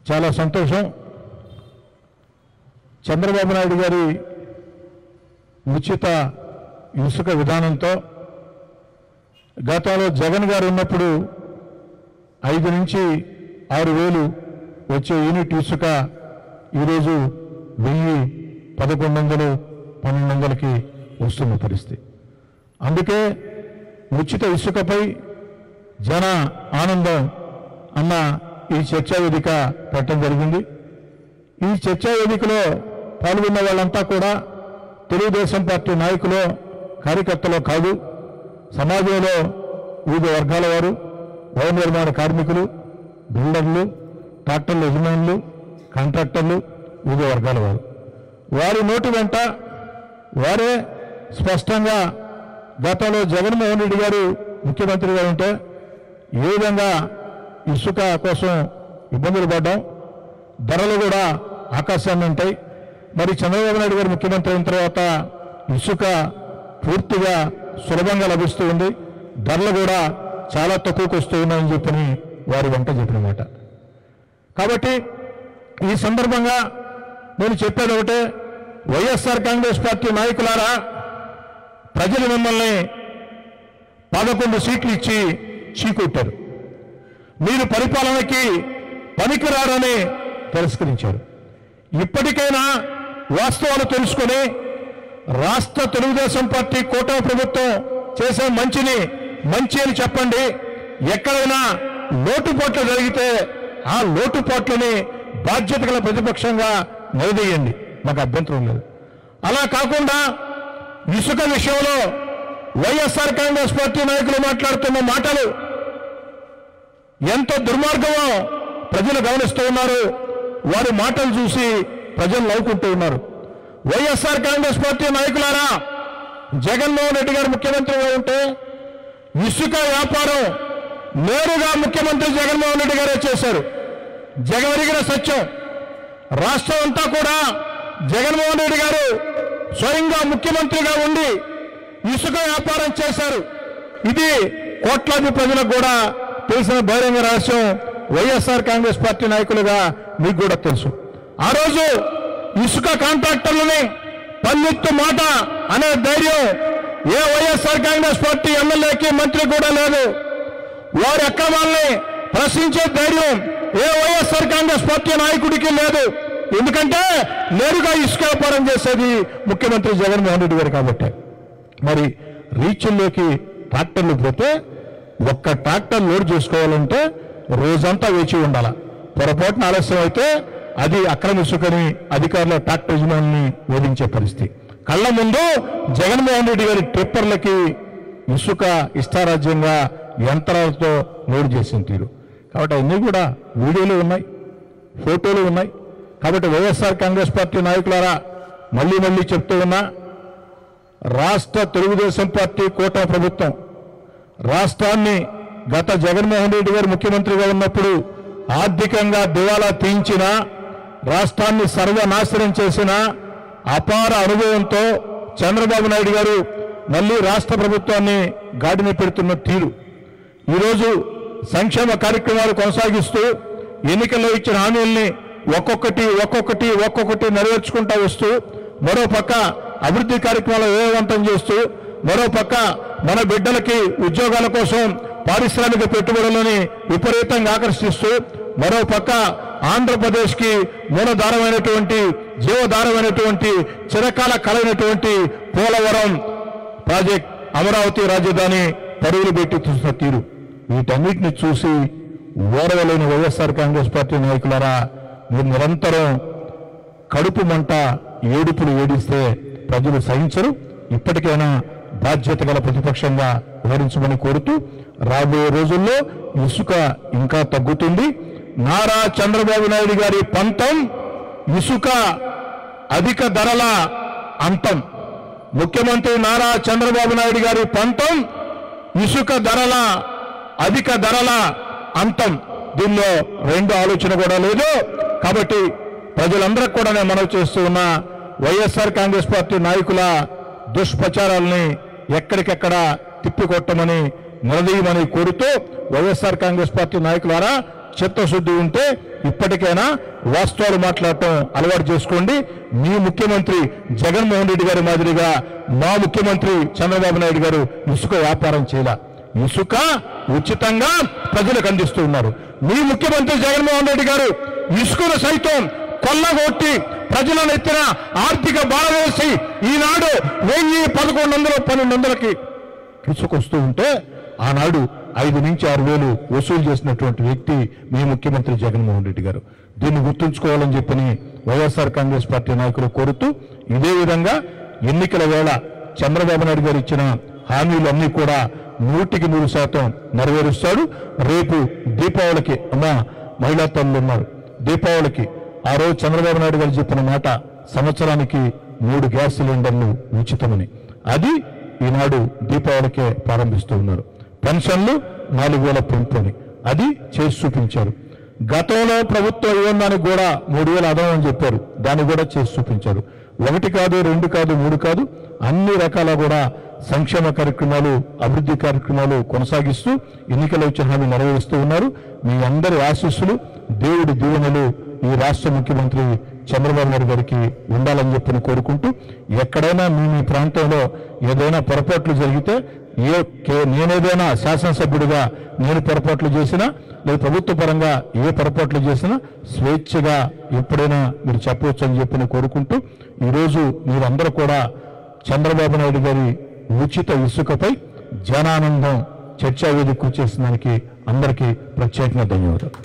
చాలా సంతోషం చంద్రబాబు నాయుడు గారి ఉచిత ఇసుక విధానంతో గతంలో జగన్ గారు ఉన్నప్పుడు ఐదు నుంచి ఆరు వేలు వచ్చే యూనిట్ ఇసుక ఈరోజు వెయ్యి పదకొండు వందలు పన్నెండు వందలకి వస్తున్న పరిస్థితి అందుకే ఉచిత ఇసుకపై జన ఆనందం అన్న ఈ చర్చా వేదిక పెట్టడం జరిగింది ఈ చర్చా వేదికలో పాల్గొన్న వాళ్ళంతా కూడా తెలుగుదేశం పార్టీ నాయకులు కార్యకర్తలు కాదు సమాజంలో వివిధ వర్గాల వారు భవన నిర్మాణ కార్మికులు బిల్డర్లు ట్రాక్టర్ల యజమానులు కాంట్రాక్టర్లు వివిధ వర్గాల వారు వారి నోటి వెంట వారే స్పష్టంగా గతంలో జగన్మోహన్ రెడ్డి గారు ముఖ్యమంత్రిగా ఉంటే ఏ విధంగా ఇసుక కోసం ఇబ్బందులు పడ్డాం ధరలు కూడా ఆకాశాన్ని ఉంటాయి మరి చంద్రబాబు నాయుడు గారు ముఖ్యమంత్రి అయిన తర్వాత ఇసుక పూర్తిగా సులభంగా లభిస్తూ ఉంది ధరలు కూడా చాలా తక్కువకు వస్తూ ఉన్నాయని చెప్పని వారి వెంట చెప్పిన మాట కాబట్టి ఈ సందర్భంగా నేను చెప్పేది ఒకటే వైఎస్ఆర్ కాంగ్రెస్ పార్టీ నాయకులారా ప్రజలు మిమ్మల్ని పదకొండు సీట్లు ఇచ్చి చీకొట్టారు మీరు పరిపాలనకి పనికిరారని తిరస్కరించారు ఇప్పటికైనా వాస్తవాలు తెలుసుకొని రాష్ట్ర తెలుగుదేశం పార్టీ కూటమి ప్రభుత్వం చేసే మంచిని మంచి అని చెప్పండి ఎక్కడైనా లోటుపాట్లు జరిగితే ఆ లోటుపాట్లని బాధ్యత గల ప్రతిపక్షంగా నిలదీయండి మాకు అభ్యంతరం లేదు అలా కాకుండా ఇసుక విషయంలో వైఎస్ఆర్ కాంగ్రెస్ పార్టీ నాయకులు మాట్లాడుతున్న మాటలు ఎంత దుర్మార్గమో ప్రజలు గమనిస్తూ ఉన్నారు వారి మాటలు చూసి ప్రజలు నవ్వుకుంటూ ఉన్నారు వైఎస్ఆర్ కాంగ్రెస్ పార్టీ నాయకులారా జగన్మోహన్ రెడ్డి గారు ముఖ్యమంత్రిగా ఉంటే ఇసుక వ్యాపారం నేరుగా ముఖ్యమంత్రి జగన్మోహన్ రెడ్డి గారే చేశారు జగవరిగిన సత్యం రాష్ట్రం అంతా కూడా జగన్మోహన్ రెడ్డి గారు స్వయంగా ముఖ్యమంత్రిగా ఉండి ఇసుక వ్యాపారం చేశారు ఇది కోట్లాది ప్రజలకు కూడా తెలిసిన బహిరంగ రహస్యం వైఎస్ఆర్ కాంగ్రెస్ పార్టీ నాయకులుగా మీకు కూడా తెలుసు ఆ రోజు ఇసుక కాంట్రాక్టర్లని పన్నెత్తు మాట అనే ధైర్యం ఏ వైఎస్ఆర్ కాంగ్రెస్ పార్టీ ఎమ్మెల్యేకి మంత్రి కూడా లేదు వారి అక్రమాల్ని ప్రశ్నించే ధైర్యం ఏ వైఎస్ఆర్ కాంగ్రెస్ పార్టీ నాయకుడికి లేదు ఎందుకంటే నేరుగా ఇసుక వ్యాపారం చేసేది ముఖ్యమంత్రి జగన్మోహన్ రెడ్డి గారు కాబట్టి మరి రీచ్ల్లోకి ట్రాక్టర్లు పోతే ఒక్క ట్రాక్టర్ లోడ్ చేసుకోవాలంటే రోజంతా వేచి ఉండాల పొరపాటున ఆలస్యం అయితే అది అక్రమ ఇసుకని అధికారుల ట్రాక్టర్ యజమాని వేధించే పరిస్థితి కళ్ళ ముందు జగన్మోహన్ రెడ్డి గారి ట్రిప్పర్లకి ఇసుక ఇష్టారాజ్యంగా యంత్రాలతో లోడ్ చేసిన తీరు కాబట్టి అన్నీ కూడా వీడియోలు ఉన్నాయి ఫోటోలు ఉన్నాయి కాబట్టి వైఎస్ఆర్ కాంగ్రెస్ పార్టీ నాయకులారా మళ్ళీ మళ్ళీ చెప్తూ ఉన్నా రాష్ట్ర తెలుగుదేశం పార్టీ కూటమి ప్రభుత్వం రాష్ట్రాన్ని గత జగన్మోహన్ రెడ్డి గారు ముఖ్యమంత్రిగా ఉన్నప్పుడు ఆర్థికంగా దివాలా తీయించిన రాష్ట్రాన్ని సర్వనాశనం చేసిన అపార అనుభవంతో చంద్రబాబు నాయుడు గారు మళ్ళీ రాష్ట్ర ప్రభుత్వాన్ని గాడిన పెడుతున్న తీరు ఈరోజు సంక్షేమ కార్యక్రమాలు కొనసాగిస్తూ ఎన్నికల్లో ఇచ్చిన హామీల్ని ఒక్కొక్కటి ఒక్కొక్కటి ఒక్కొక్కటి నెరవేర్చుకుంటా వస్తూ మరో పక్క అభివృద్ధి కార్యక్రమాలు వేగవంతం చేస్తూ మరో పక్క మన బిడ్డలకి ఉద్యోగాల కోసం పారిశ్రామిక పెట్టుబడులని విపరీతంగా ఆకర్షిస్తూ మరో పక్క ఆంధ్రప్రదేశ్కి మూలధారమైనటువంటి జీవధారమైనటువంటి చిరకాల కలైనటువంటి పోలవరం ప్రాజెక్ట్ అమరావతి రాజధాని పరుగులు పెట్టి చూసిన తీరు వీటన్నిటిని చూసి ఓడవలేని వైఎస్ఆర్ కాంగ్రెస్ పార్టీ నాయకులారా మీరు నిరంతరం కడుపు మంట ఏడుపులు ఏడిస్తే ప్రజలు సహించరు ఇప్పటికైనా బాధ్యత గల ప్రతిపక్షంగా వివరించమని కోరుతూ రాబోయే రోజుల్లో ఇసుక ఇంకా తగ్గుతుంది నారా చంద్రబాబు నాయుడు గారి పంతం ఇసుక అధిక ధరల అంతం ముఖ్యమంత్రి నారా చంద్రబాబు నాయుడు గారి పంతం ఇసుక ధరల అధిక ధరల అంతం దీనిలో రెండు ఆలోచన కూడా లేదు కాబట్టి ప్రజలందరికీ కూడా నేను మనవి చేస్తూ ఉన్నా వైఎస్ఆర్ కాంగ్రెస్ పార్టీ నాయకుల దుష్ప్రచారాలని ఎక్కడికెక్కడ తిప్పికొట్టమని నిలదీయమని కోరుతూ వైఎస్ఆర్ కాంగ్రెస్ పార్టీ నాయకులారా చిత్తశుద్ధి ఉంటే ఇప్పటికైనా వాస్తవాలు మాట్లాడటం అలవాటు చేసుకోండి మీ ముఖ్యమంత్రి జగన్మోహన్ రెడ్డి గారి మాదిరిగా మా ముఖ్యమంత్రి చంద్రబాబు నాయుడు గారు ఇసుక వ్యాపారం చేయాల ఇసుక ఉచితంగా ప్రజలకు అందిస్తూ ఉన్నారు మీ ముఖ్యమంత్రి జగన్మోహన్ రెడ్డి గారు ఇసుకను సైతం కొల్లగొట్టి ప్రజలను ఎత్తిన ఆర్థిక బాధ వేసి ఈనాడు వెయ్యి పదకొండు వందలు పన్నెండు వందలకి ఇసుకొస్తూ ఉంటే ఆనాడు ఐదు నుంచి ఆరు వేలు వసూలు చేసినటువంటి వ్యక్తి మీ ముఖ్యమంత్రి జగన్మోహన్ రెడ్డి గారు దీన్ని గుర్తుంచుకోవాలని చెప్పని వైఎస్ఆర్ కాంగ్రెస్ పార్టీ నాయకులు కోరుతూ ఇదే విధంగా ఎన్నికల వేళ చంద్రబాబు నాయుడు గారు ఇచ్చిన హామీలన్నీ కూడా నూటికి నూరు శాతం నెరవేరుస్తాడు రేపు దీపావళికి అమ్మా మహిళా తల్లులు ఉన్నారు దీపావళికి ఆ రోజు చంద్రబాబు నాయుడు గారు చెప్పిన మాట సంవత్సరానికి మూడు గ్యాస్ సిలిండర్లు ఉచితమని అది ఈనాడు దీపావళికే ప్రారంభిస్తూ ఉన్నారు పెన్షన్లు నాలుగు వేల పెంపు అని అది చేసి చూపించారు గతంలో ప్రభుత్వం ఇవ్వడానికి కూడా మూడు వేలు అదనం అని చెప్పారు దాన్ని కూడా చేసి చూపించారు ఒకటి కాదు రెండు కాదు మూడు కాదు అన్ని రకాల కూడా సంక్షేమ కార్యక్రమాలు అభివృద్ధి కార్యక్రమాలు కొనసాగిస్తూ ఎన్నికల ఇచ్చిన హామీ నెరవేరుస్తూ ఉన్నారు మీ అందరి ఆశీస్సులు దేవుడి దీవెనలు ఈ రాష్ట్ర ముఖ్యమంత్రి చంద్రబాబు నాయుడు గారికి ఉండాలని చెప్పని కోరుకుంటూ ఎక్కడైనా మీ మీ ప్రాంతంలో ఏదైనా పొరపాట్లు జరిగితే ఏ కే- నేనేదైనా శాసనసభ్యుడిగా నేను పొరపాట్లు చేసినా లేదా ప్రభుత్వ పరంగా ఏ పొరపాట్లు చేసినా స్వేచ్ఛగా ఎప్పుడైనా మీరు చెప్పవచ్చు అని చెప్పి నేను కోరుకుంటూ ఈరోజు మీరందరూ కూడా చంద్రబాబు నాయుడు గారి ఉచిత ఇసుకపై జనానందం చర్చా వేదిక చేసిన దానికి అందరికీ ప్రత్యేకంగా ధన్యవాదాలు